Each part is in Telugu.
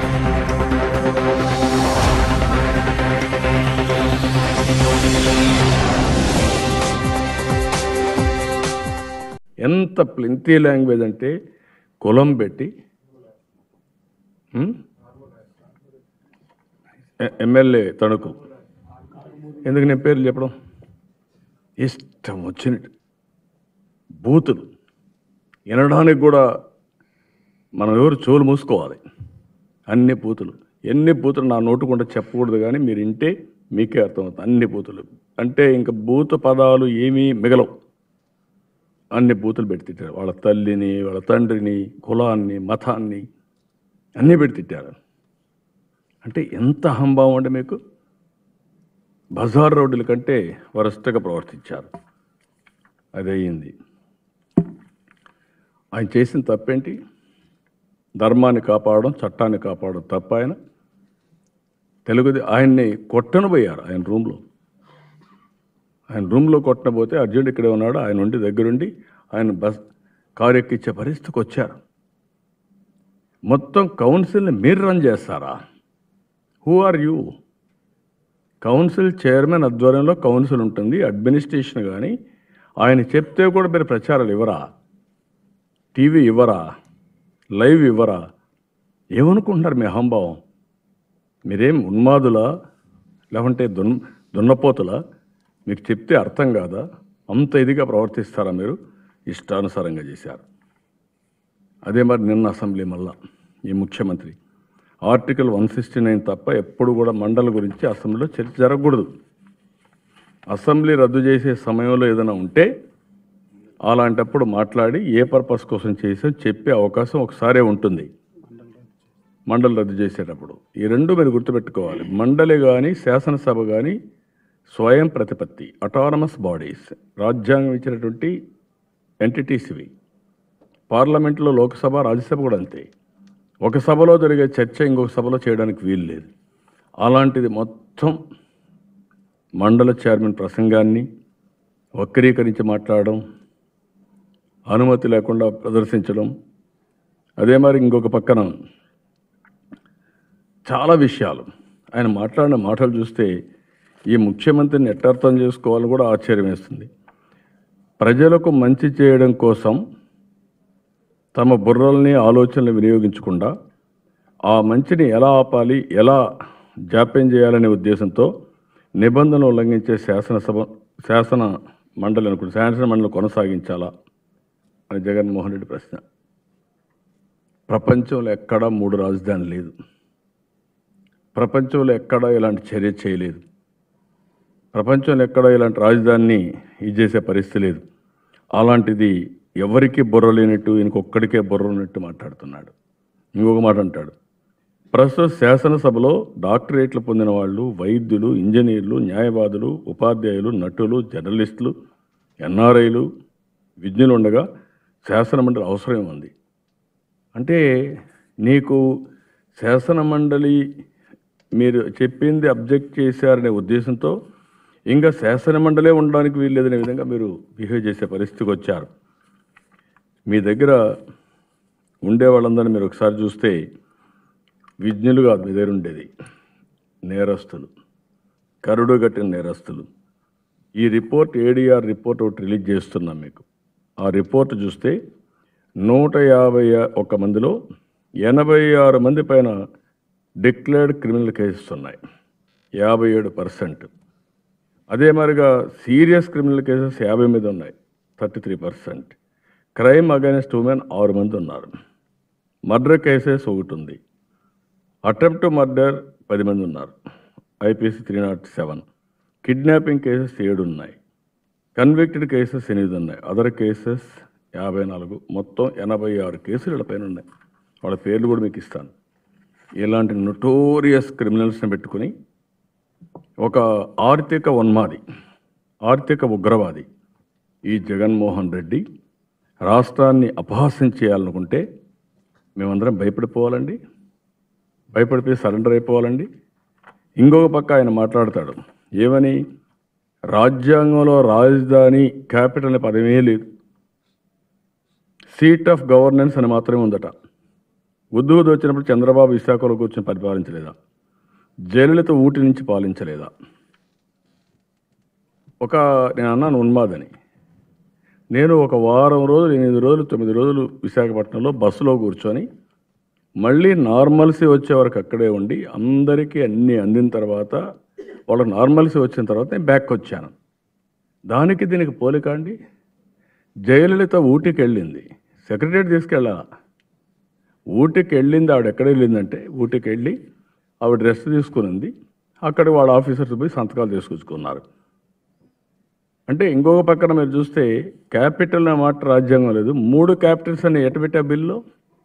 ఎంత ప్లింతీ లాంగ్వేజ్ అంటే కులం పెట్టి ఉం? ఎ- ఎమ్మెల్యే తణుకు ఎందుకు నేను పేర్లు చెప్పడం ఇష్టం వచ్చినట్టు బూతులు వినడానికి కూడా మనం ఎవరు చెవులు మూసుకోవాలి అన్ని బూతులు ఎన్ని బూతులు నా నోటుకుండా చెప్పకూడదు కానీ మీరు వింటే మీకే అర్థమవుతుంది అన్ని బూతులు అంటే ఇంకా బూతు పదాలు ఏమీ మిగలవు అన్ని బూతులు పెట్టి తిట్టారు వాళ్ళ తల్లిని వాళ్ళ తండ్రిని కులాన్ని మతాన్ని అన్నీ పెట్టి తిట్టారు అంటే ఎంత అహంభావం అంటే మీకు బజార్ రోడ్డుల కంటే వరస్ట్గా ప్రవర్తించారు అది అయ్యింది ఆయన చేసిన తప్పేంటి ధర్మాన్ని కాపాడడం చట్టాన్ని కాపాడడం తప్ప ఆయన తెలుగుది ఆయన్ని కొట్టను పోయారు ఆయన రూమ్లో ఆయన రూమ్లో కొట్టనపోతే అర్జునుడు ఇక్కడే ఉన్నాడు ఆయన ఉండి దగ్గరుండి ఆయన బస్ కారు ఎక్కించే పరిస్థితికి వచ్చారు మొత్తం కౌన్సిల్ని మీరు రన్ చేస్తారా who are you council chairman ఆధ్వర్యంలో కౌన్సిల్ ఉంటుంది అడ్మినిస్ట్రేషన్ కానీ ఆయన చెప్తే కూడా మీరు ప్రచారాలు ఇవ్వరా టీవీ ఇవ్వరా లైవ్ ఇవ్వరా ఏమనుకుంటున్నారు మీ అహంభావం మీరేం ఉన్మాదులా లేకుంటే దున్ దున్నపోతులా మీకు చెప్తే అర్థం కాదా అంత ఇదిగా ప్రవర్తిస్తారా మీరు ఇష్టానుసారంగా చేశారు అదే మరి నిన్న అసెంబ్లీ మళ్ళా ఈ ముఖ్యమంత్రి ఆర్టికల్ వన్ సిక్స్టీ నైన్ తప్ప ఎప్పుడు కూడా మండలి గురించి అసెంబ్లీలో చర్చ జరగకూడదు అసెంబ్లీ రద్దు చేసే సమయంలో ఏదైనా ఉంటే అలాంటప్పుడు మాట్లాడి ఏ పర్పస్ కోసం చేసో చెప్పే అవకాశం ఒకసారే ఉంటుంది మండలి రద్దు చేసేటప్పుడు ఈ రెండు మీరు గుర్తుపెట్టుకోవాలి మండలి కానీ శాసనసభ కానీ స్వయం ప్రతిపత్తి అటానమస్ బాడీస్ రాజ్యాంగం ఇచ్చినటువంటి ఎంటిటీస్ ఇవి పార్లమెంట్లో లోక్సభ రాజ్యసభ కూడా అంతే ఒక సభలో జరిగే చర్చ ఇంకొక సభలో చేయడానికి వీలు లేదు అలాంటిది మొత్తం మండల చైర్మన్ ప్రసంగాన్ని వక్రీకరించి మాట్లాడడం అనుమతి లేకుండా ప్రదర్శించడం అదే మరి ఇంకొక పక్కన చాలా విషయాలు ఆయన మాట్లాడిన మాటలు చూస్తే ఈ ముఖ్యమంత్రిని ఎట్టర్థం చేసుకోవాలని కూడా ఆశ్చర్యం వేస్తుంది ప్రజలకు మంచి చేయడం కోసం తమ బుర్రల్ని ఆలోచనలు వినియోగించకుండా ఆ మంచిని ఎలా ఆపాలి ఎలా జాప్యం చేయాలనే ఉద్దేశంతో నిబంధనలు ఉల్లంఘించే శాసనసభ శాసన మండలి అనుకుంటే శాసన మండలి కొనసాగించాలా అని జగన్మోహన్ రెడ్డి ప్రశ్న ప్రపంచంలో ఎక్కడా మూడు రాజధాని లేదు ప్రపంచంలో ఎక్కడా ఇలాంటి చర్య చేయలేదు ప్రపంచంలో ఎక్కడా ఇలాంటి రాజధానిని ఇది చేసే పరిస్థితి లేదు అలాంటిది ఎవరికి బుర్ర లేనట్టు ఇంకొక్కడికే బుర్ర ఉన్నట్టు మాట్లాడుతున్నాడు ఇంకొక మాట అంటాడు ప్రస్తుత శాసనసభలో డాక్టరేట్లు పొందిన వాళ్ళు వైద్యులు ఇంజనీర్లు న్యాయవాదులు ఉపాధ్యాయులు నటులు జర్నలిస్టులు ఎన్ఆర్ఐలు విజ్ఞులు ఉండగా శాసనమండలి అవసరం ఉంది అంటే నీకు శాసనమండలి మీరు చెప్పింది అబ్జెక్ట్ చేశారనే ఉద్దేశంతో ఇంకా శాసనమండలే ఉండడానికి వీల్లేదనే విధంగా మీరు బిహేవ్ చేసే పరిస్థితికి వచ్చారు మీ దగ్గర ఉండే వాళ్ళందరినీ మీరు ఒకసారి చూస్తే విజ్ఞులు కాదు మీ దగ్గర ఉండేది నేరస్తులు కరుడు కట్టిన నేరస్తులు ఈ రిపోర్ట్ ఏడీఆర్ రిపోర్ట్ ఒకటి రిలీజ్ చేస్తున్నాం మీకు ఆ రిపోర్ట్ చూస్తే నూట యాభై ఒక్క మందిలో ఎనభై ఆరు మంది పైన డిక్లేర్డ్ క్రిమినల్ కేసెస్ ఉన్నాయి యాభై ఏడు పర్సెంట్ అదే మరిగా సీరియస్ క్రిమినల్ కేసెస్ యాభై మీద ఉన్నాయి thirty three percent crime against women ఆరు మంది ఉన్నారు మర్డర్ కేసెస్ ఒకటి ఉంది అటెంప్ట్ మర్డర్ పది మంది ఉన్నారు IPC three nought seven kidnapping cases ఏడు ఉన్నాయి కన్విక్టెడ్ కేసెస్ ఎనిమిది ఉన్నాయి అదర్ కేసెస్ యాభై నాలుగు మొత్తం ఎనభై ఆరు కేసులు వీళ్ళ పైన ఉన్నాయి వాళ్ళ పేర్లు కూడా మీకు ఇస్తాను ఇలాంటి నొటోరియస్ క్రిమినల్స్ని పెట్టుకుని ఒక ఆర్థిక ఉన్మాది ఆర్థిక ఉగ్రవాది ఈ జగన్మోహన్ రెడ్డి రాష్ట్రాన్ని అపహాస్యం చేయాలనుకుంటే మేమందరం భయపడిపోవాలండి భయపడిపోయి సరెండర్ అయిపోవాలండి ఇంకొక పక్క ఆయన మాట్లాడతాడు ఏమని రాజ్యాంగంలో రాజధాని క్యాపిటల్ అనే పదమే లేదు సీట్ ఆఫ్ గవర్నెన్స్ అని మాత్రమే ఉందట గుద్దు గుద్దు వచ్చినప్పుడు చంద్రబాబు విశాఖలో కూర్చొని పరిపాలించలేదా జయలలిత ఊటి నుంచి పాలించలేదా ఒక నేను అన్నాను ఉన్మాదని నేను ఒక వారం రోజులు ఎనిమిది రోజులు తొమ్మిది రోజులు విశాఖపట్నంలో బస్సులో కూర్చొని మళ్ళీ నార్మల్సీ వచ్చే వరకు అక్కడే ఉండి అందరికీ అన్నీ అందిన తర్వాత వాళ్ళకి నార్మల్సీ వచ్చిన తర్వాత నేను బ్యాక్ వచ్చాను దానికి దీనికి పోలిక అండి జయలలిత ఊటీకి వెళ్ళింది సెక్రటరీ తీసుకెళ్ళాలా ఊటీకి వెళ్ళింది ఆవిడ ఎక్కడ వెళ్ళిందంటే ఊటీకి వెళ్ళి ఆవిడ రెస్ట్ తీసుకునింది అక్కడ వాళ్ళ ఆఫీసర్స్ పోయి సంతకాలు తీసుకొచ్చుకున్నారు అంటే ఇంకొక పక్కన మీరు చూస్తే క్యాపిటల్ అనే మాట రాజ్యాంగం లేదు మూడు క్యాపిటల్స్ అని ఎటు పెట్టా బిల్లో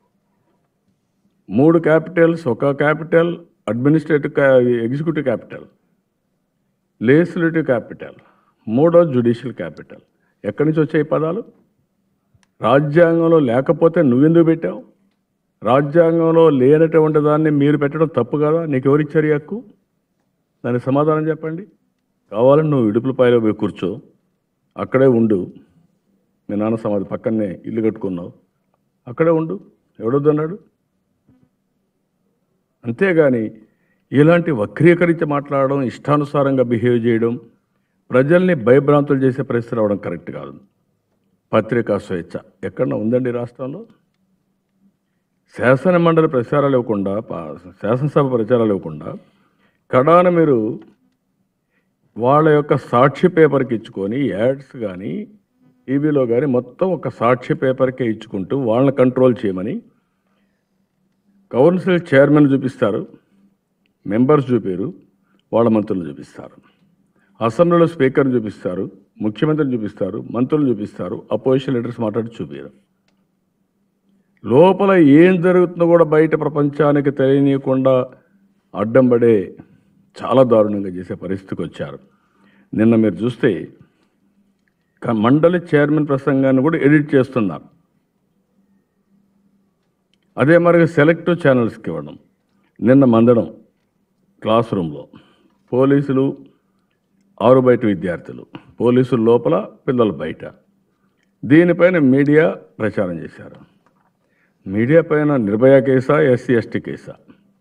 మూడు క్యాపిటల్స్ ఒక capital administrative executive capital legislative capital మూడో జ్యుడిషియల్ క్యాపిటల్ ఎక్కడి నుంచి వచ్చాయి ఈ పదాలు రాజ్యాంగంలో లేకపోతే నువ్వెందుకు పెట్టావు రాజ్యాంగంలో లేనటువంటి దాన్ని మీరు పెట్టడం తప్పు కదా నీకు ఎవరిచ్చారు ఈ హక్కు దానికి సమాధానం చెప్పండి కావాలని నువ్వు ఇడుపులపాయలో పోయి కూర్చో అక్కడే ఉండు మీ నాన్న సమాధి పక్కనే ఇల్లు కట్టుకున్నావు అక్కడే ఉండు ఎవడొద్దన్నాడు అంతేగాని ఇలాంటి వక్రీకరించి మాట్లాడడం ఇష్టానుసారంగా బిహేవ్ చేయడం ప్రజల్ని భయభ్రాంతులు చేసే పరిస్థితి రావడం కరెక్ట్ కాదు పత్రికా స్వేచ్ఛ ఎక్కడన్నా ఉందండి ఈ రాష్ట్రంలో శాసన మండలి ప్రచారాలు ఇవ్వకుండా పా- శాసనసభ ప్రచారాలు ఇవ్వకుండా కడాన మీరు వాళ్ళ యొక్క సాక్షి పేపర్కి ఇచ్చుకొని యాడ్స్ కానీ టీవీలో కానీ మొత్తం ఒక సాక్షి పేపర్కే ఇచ్చుకుంటూ వాళ్ళని కంట్రోల్ చేయమని కౌన్సిల్ చైర్మన్ చూపిస్తారు మెంబర్స్ చూపారు వాళ్ళ మంత్రులు చూపిస్తారు అసెంబ్లీలో స్పీకర్ని చూపిస్తారు ముఖ్యమంత్రిని చూపిస్తారు మంత్రులు చూపిస్తారు అపోజిషన్ లీడర్స్ మాట్లాడి చూపారు లోపల ఏం జరుగుతుందో కూడా బయట ప్రపంచానికి తెలియనీయకుండా అడ్డం పడే చాలా దారుణంగా చేసే పరిస్థితికి వచ్చారు నిన్న మీరు చూస్తే క- మండలి చైర్మన్ ప్రసంగాన్ని కూడా ఎడిట్ చేస్తున్నారు అదే మరి సెలెక్టివ్ ఛానల్స్కి ఇవ్వడం నిన్న మందడం క్లాస్ రూమ్లో పోలీసులు ఆరు బయట విద్యార్థులు పోలీసులు లోపల పిల్లలు బయట దీనిపైన మీడియా ప్రచారం చేశారు మీడియా పైన నిర్భయ కేసా ఎస్సీ ఎస్టీ కేసా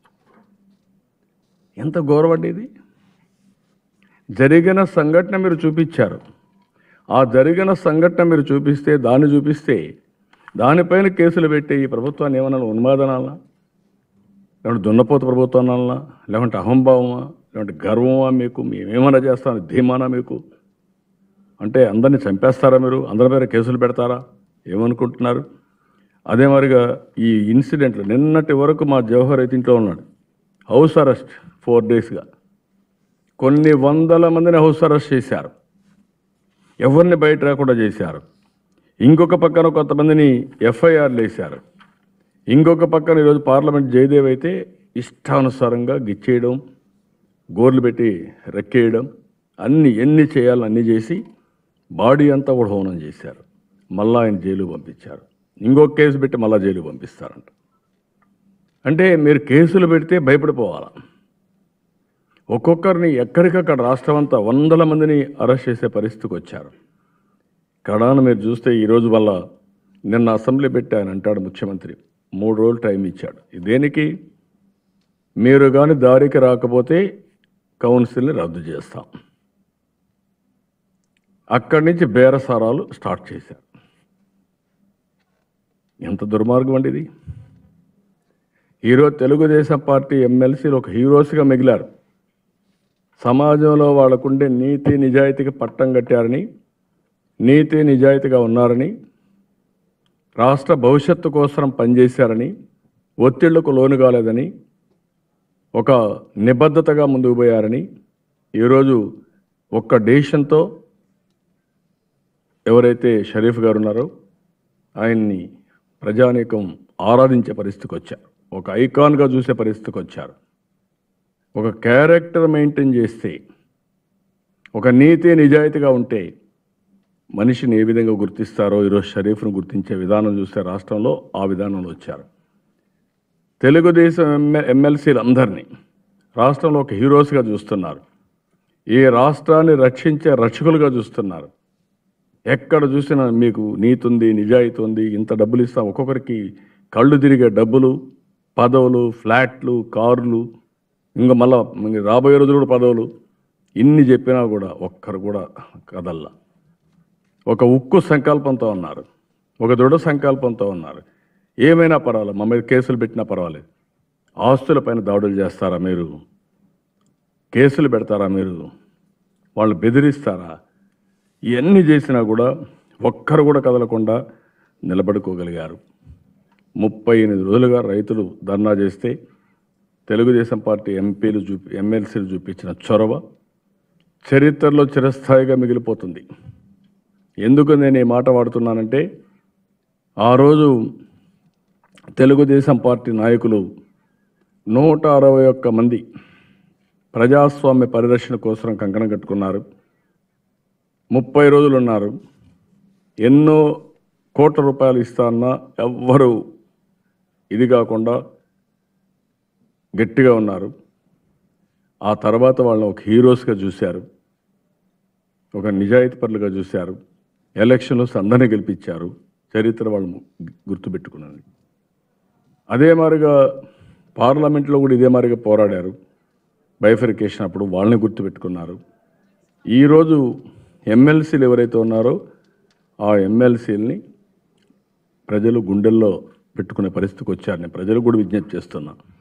ఎంత గౌరవండి ఇది జరిగిన సంఘటన మీరు చూపించారు ఆ జరిగిన సంఘటన మీరు చూపిస్తే దాన్ని చూపిస్తే దానిపైన కేసులు పెట్టి ఈ ప్రభుత్వాన్ని ఏమన్నా ఉన్మాదనాలా లేకుంటే దున్నపోత ప్రభుత్వం అనాలనా లేకుంటే అహంభావమా లేకుంటే గర్వమా మీకు మేమేమన్నా చేస్తామని ధీమానా మీకు అంటే అందరిని చంపేస్తారా మీరు అందరి మీద కేసులు పెడతారా ఏమనుకుంటున్నారు అదే మరిగా ఈ ఇన్సిడెంట్లు నిన్నటి వరకు మా జవహర్ అయితే ఇంట్లో ఉన్నాడు హౌస్ అరెస్ట్ ఫోర్ డేస్గా కొన్ని వందల మందిని హౌస్ అరెస్ట్ చేశారు ఎవరిని బయట రాకుండా చేశారు ఇంకొక పక్కన కొంతమందిని ఎఫ్ఐఆర్లు వేశారు ఇంకొక పక్కన ఈరోజు పార్లమెంట్ జయదేవ్ అయితే ఇష్టానుసారంగా గిచ్చేయడం గోర్లు పెట్టి రెక్కేయడం అన్ని ఎన్ని చేయాలని అన్ని చేసి బాడీ అంతా కూడా హోనం చేశారు మళ్ళా ఆయన జైలు పంపించారు ఇంకొక కేసు పెట్టి మళ్ళా జైలు పంపిస్తారంట అంటే మీరు కేసులు పెడితే భయపడిపోవాలా ఒక్కొక్కరిని ఎక్కడికక్కడ రాష్ట్రం అంతా వందల మందిని అరెస్ట్ చేసే పరిస్థితికి వచ్చారు కడాన మీరు చూస్తే ఈరోజు వల్ల నిన్న అసెంబ్లీ పెట్టి ఆయన అంటాడు ముఖ్యమంత్రి మూడు రోజులు టైం ఇచ్చాడు దేనికి మీరు కానీ దారికి రాకపోతే కౌన్సిల్ని రద్దు చేస్తాం అక్కడి నుంచి బేరసారాలు స్టార్ట్ చేశారు ఎంత దుర్మార్గం అండి ఇది ఈరోజు తెలుగుదేశం పార్టీ ఎమ్మెల్సీలు ఒక హీరోస్గా మిగిలారు సమాజంలో వాళ్ళకుండే నీతి నిజాయితీకి పట్టం కట్టారని నీతి నిజాయితీగా ఉన్నారని రాష్ట్ర భవిష్యత్తు కోసం పనిచేశారని ఒత్తిళ్లకు లోను కాలేదని ఒక నిబద్ధతగా ముందుకు పోయారని ఈరోజు ఒక్క డెసిషన్తో ఎవరైతే షరీఫ్ గారు ఉన్నారో ఆయన్ని ప్రజానీకం ఆరాధించే పరిస్థితికి వచ్చారు ఒక ఐకాన్గా చూసే పరిస్థితికి వచ్చారు ఒక క్యారెక్టర్ మెయింటైన్ చేస్తే ఒక నీతి నిజాయితీగా ఉంటే మనిషిని ఏ విధంగా గుర్తిస్తారో ఈరోజు షరీఫ్ను గుర్తించే విధానం చూస్తే రాష్ట్రంలో ఆ విధానంలో వచ్చారు తెలుగుదేశం ఎమ్మె ఎమ్మెల్సీలు అందరినీ రాష్ట్రంలో ఒక హీరోస్గా చూస్తున్నారు ఈ రాష్ట్రాన్ని రక్షించే రక్షకులుగా చూస్తున్నారు ఎక్కడ చూసినా మీకు నీతి ఉంది నిజాయితీ ఉంది ఇంత డబ్బులు ఇస్తాం ఒక్కొక్కరికి కళ్ళు తిరిగే డబ్బులు పదవులు ఫ్లాట్లు కార్లు ఇంకా మళ్ళా ఇంక రాబోయే రోజులు కూడా పదవులు ఇన్ని చెప్పినా కూడా ఒక్కరు కూడా కదల్లా ఒక ఉక్కు సంకల్పంతో ఉన్నారు ఒక దృఢ సంకల్పంతో ఉన్నారు ఏమైనా పర్వాలేదు మా మీద కేసులు పెట్టినా పర్వాలేదు ఆస్తులపైన దాడులు చేస్తారా మీరు కేసులు పెడతారా మీరు వాళ్ళు బెదిరిస్తారా ఇవన్నీ చేసినా కూడా ఒక్కరు కూడా కదలకుండా నిలబడుకోగలిగారు ముప్పై ఎనిమిది రోజులుగా రైతులు ధర్నా చేస్తే తెలుగుదేశం పార్టీ ఎంపీలు చూపి ఎమ్మెల్సీలు చూపించిన చొరవ చరిత్రలో చిరస్థాయిగా మిగిలిపోతుంది ఎందుకు నేను ఈ మాట వాడుతున్నానంటే ఆ రోజు తెలుగుదేశం పార్టీ నాయకులు నూట అరవై ఒక్క మంది ప్రజాస్వామ్య పరిరక్షణ కోసం కంకణం కట్టుకున్నారు ముప్పై రోజులు ఉన్నారు ఎన్నో కోట్ల రూపాయలు ఇస్తాన్నా ఎవ్వరు ఇది కాకుండా గట్టిగా ఉన్నారు ఆ తర్వాత వాళ్ళని ఒక హీరోస్గా చూశారు ఒక నిజాయితీపరులుగా చూశారు ఎలక్షన్లో సందర్ని గెలిపించారు చరిత్ర వాళ్ళు గుర్తుపెట్టుకున్నది అదే మాదిరిగా పార్లమెంట్లో కూడా ఇదే మాదిరిగా పోరాడారు బైఫరికేషన్ అప్పుడు వాళ్ళని గుర్తుపెట్టుకున్నారు ఈరోజు ఎమ్మెల్సీలు ఎవరైతే ఉన్నారో ఆ ఎమ్మెల్సీలని ప్రజలు గుండెల్లో పెట్టుకునే పరిస్థితికి వచ్చారు నేను ప్రజలు కూడా విజ్ఞప్తి చేస్తున్నా